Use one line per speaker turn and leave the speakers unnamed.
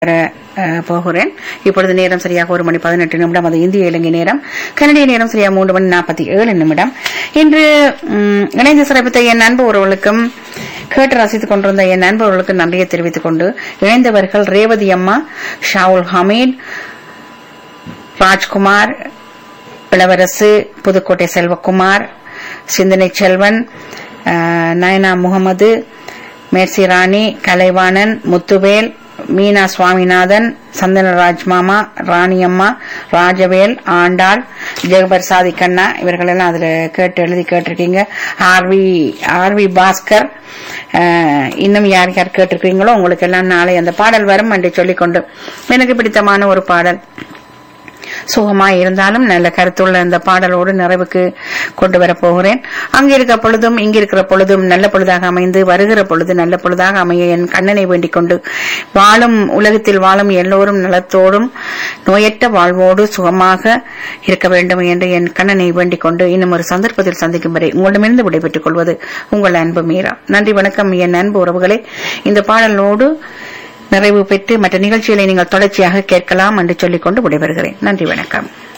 பெற அஹ், போகிறேன் இப்பொழுது நேரம் சரியாக ஒரு மணி பதினெட்டு நிமிடம் அது இந்திய இலங்கை நேரம் கனடிய நேரம் சரியாக மூன்று மணி நாற்பத்தி ஏழு நிமிடம் இன்று ம், இணைந்து சிறப்பித்த என் நண்பு உறவுகளுக்கும் கேட்டு ரசித்துக் கொண்டிருந்த என் நண்பர்களுக்கு நன்றியை தெரிவித்துக் கொண்டு இணைந்தவர்கள் ரேவதி அம்மா ஷாவுல் ஹமீத் ராஜ்குமார் இளவரசு புதுக்கோட்டை செல்வகுமார் சிந்தனை செல்வன் அஹ், நயனா முகமது மேர்சி ராணி கலைவாணன் முத்துவேல் மீனா சுவாமிநாதன் சந்தனராஜ் மாமா ராணியம்மா ராஜவேல் ஆண்டாள் ஜெகபர் சாதி கண்ணா இவர்களெல்லாம் அதுல கேட்டு எழுதி கேட்டிருக்கீங்க ஆர்வி ஆர்வி பாஸ்கர் அஹ், இன்னும் யார் யார் கேட்டிருக்கீங்களோ உங்களுக்கு எல்லாம் நாளை அந்த பாடல் வரும் என்று சொல்லிக்கொண்டு எனக்கு பிடித்தமான ஒரு பாடல் சுகமாய் இருந்தாலும் நல்ல கருத்துள்ள இந்த பாடலோடு நிறைவுக்கு கொண்டு வரப் போகிறேன் அங்க இருக்க பொழுதும் இங்க இருக்கிற பொழுதும் நல்ல பொழுதாக அமைந்து வருகிற பொழுது நல்ல பொழுதாக அமைய என் கண்ணனை வேண்டிக் கொண்டு வாழும் உலகத்தில் வாழும் எல்லோரும் நலத்தோடும் நோயற்ற வாழ்வோடு சுகமாக இருக்க வேண்டும் என்று என் கண்ணனை வேண்டிக் கொண்டு இன்னும் ஒரு சந்தர்ப்பத்தில் சந்திக்கும் வரை உங்களிடமிருந்து விடைபெற்றுக் கொள்வது உங்கள் அன்பு மீரா நன்றி வணக்கம் என் அன்பு உறவுகளே இந்த பாடலோடு நிறைவு பெற்று மற்ற நிகழ்ச்சிகளை நீங்கள் தொடர்ச்சியாக கேட்கலாம் என்று சொல்லிக்கொண்டு விடைபெறுகிறேன் நன்றி வணக்கம்